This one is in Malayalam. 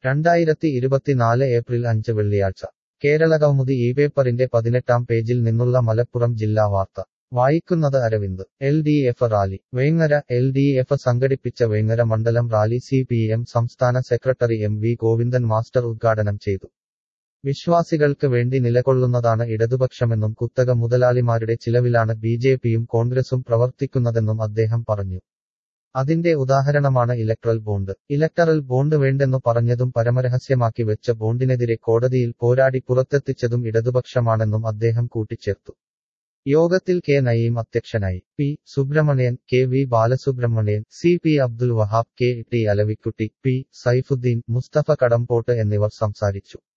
രണ്ടായിരത്തി ഇരുപത്തിനാല് ഏപ്രിൽ അഞ്ച് വെള്ളിയാഴ്ച കേരളകൗമുദി ഈ പേപ്പറിന്റെ പതിനെട്ടാം പേജിൽ നിന്നുള്ള മലപ്പുറം ജില്ലാ വാർത്ത വായിക്കുന്നത് Aravind L D F rally Vengara L D F സംഘടിപ്പിച്ച വേങ്ങര മണ്ഡലം റാലി സി പി എം സംസ്ഥാന secretary M V Govindan master ഉദ്ഘാടനം ചെയ്തു വിശ്വാസികൾക്ക് വേണ്ടി നിലകൊള്ളുന്നതാണ് ഇടതുപക്ഷമെന്നും കുത്തക മുതലാളിമാരുടെ ചിലവിലാണ് ബി ജെ പിയും കോൺഗ്രസും പ്രവർത്തിക്കുന്നതെന്നും അദ്ദേഹം പറഞ്ഞു അതിന്റെ ഉദാഹരണമാണ് ഇലക്ട്രൽ ബോണ്ട് ഇലക്ടറൽ ബോണ്ട് വേണ്ടെന്നു പറഞ്ഞതും പരമരഹസ്യമാക്കി വെച്ച ബോണ്ടിനെതിരെ കോടതിയിൽ പോരാടി പുറത്തെത്തിച്ചതും ഇടതുപക്ഷമാണെന്നും അദ്ദേഹം കൂട്ടിച്ചേർത്തു യോഗത്തിൽ കെ നയീം അധ്യക്ഷനായി P Subrahmanyan K V Balasubrahmanyan C P Abdul Wahab K T Alavikutty P Saifuddin Mustafa Kadampot എന്നിവർ സംസാരിച്ചു